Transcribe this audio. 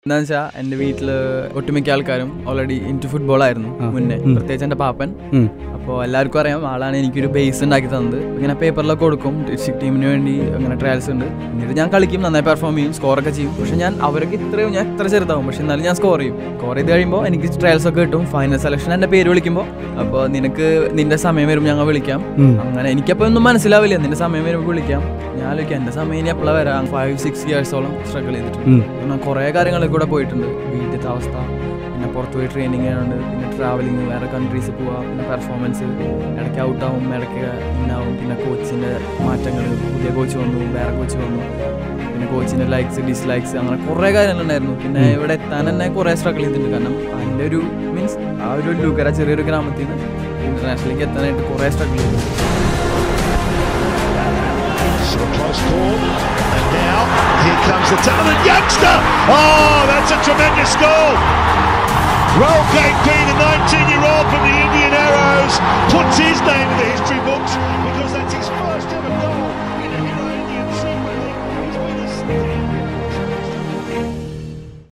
എന്താ വെച്ചാൽ എൻ്റെ വീട്ടിൽ ഒട്ടുമിക്ക ആൾക്കാരും ഓൾറെഡി ഇൻറ്റു ഫുട്ബോൾ ആയിരുന്നു മുന്നേ പ്രത്യേകിച്ച് എൻ്റെ പാപ്പൻ ഉം. അപ്പോൾ എല്ലാവർക്കും അറിയാം ആളാണ് എനിക്കൊരു ബേസ് ഉണ്ടാക്കി തന്നത് ഇങ്ങനെ പേപ്പറിലൊക്കെ കൊടുക്കും ഡിസ്ട്രിക്ട് ടീമിന് വേണ്ടി അങ്ങനെ ട്രയൽസ് ഉണ്ട് എന്നിട്ട് ഞാൻ കളിക്കും നന്നായി പെർഫോം ചെയ്യും സ്കോറൊക്കെ ചെയ്യും പക്ഷെ ഞാൻ അവരൊക്കെ ഇത്രയും ഞാൻ എത്ര ചെറുതാവും പക്ഷെ എന്നാലും ഞാൻ സ്കോർ ചെയ്യും സ്കോർ ചെയ്ത് കഴിയുമ്പോൾ എനിക്ക് ട്രയൽസ് ഒക്കെ കിട്ടും ഫൈനൽ സെലക്ഷൻ എൻ്റെ പേര് വിളിക്കുമ്പോൾ അപ്പോൾ നിനക്ക് നിന്റെ സമയം വരുമ്പോൾ ഞങ്ങൾ വിളിക്കാം ഉം. അങ്ങനെ എനിക്കപ്പോൾ ഒന്നും മനസ്സിലാവില്ല നിന്റെ സമയം വരുമ്പോൾ വിളിക്കാം ഞാൻ ആലോചിക്കാം എൻ്റെ സമയം ഇനി എപ്പോഴാണ് വരാം ഫൈവ് സിക്സ് ഇയേഴ്സോളം സ്ട്രഗിൾ ചെയ്തിട്ടുണ്ട് ഉം. ഞാൻ കുറേ കാര്യങ്ങളിൽ കൂടെ പോയിട്ടുണ്ട് വീട്ടിലത്തെ അവസ്ഥ പിന്നെ പുറത്ത് പോയി ട്രെയിനിങ് ചെയ്യാനുണ്ട് പിന്നെ ട്രാവലിങ് വേറെ കൺട്രീസ് പോവാം പിന്നെ പെർഫോമൻസ് ഇടയ്ക്ക് ഔട്ടാവും ഇടയ്ക്ക് ഇന്നാവും പിന്നെ കോച്ചിൻ്റെ മാറ്റങ്ങൾ പുതിയ കോച്ച് വന്നു വേറെ കോച്ച് വന്നു പിന്നെ കോച്ചിൻ്റെ ലൈക്സ് ഡിസ്ലൈക്സ് അങ്ങനെ കുറേ കാര്യങ്ങളുണ്ടായിരുന്നു പിന്നെ ഇവിടെ എത്താൻ തന്നെ കുറേ സ്ട്രഗിൾ ചെയ്തിട്ടുണ്ട് കാരണം അതിൻ്റെ ഒരു മീൻസ് ആ ഒരു ലുക്കര ചെറിയൊരു ഗ്രാമത്തിൽ നിന്ന് ഇൻ്റർനാഷണലിലേക്ക് എത്താനായിട്ട് കുറേ സ്ട്രഗിൾ ചെയ്തു So close call, and now here comes the talented youngster. Oh, that's a tremendous goal. Roll KP, the 19-year-old from the Indian Arrows, puts his name in the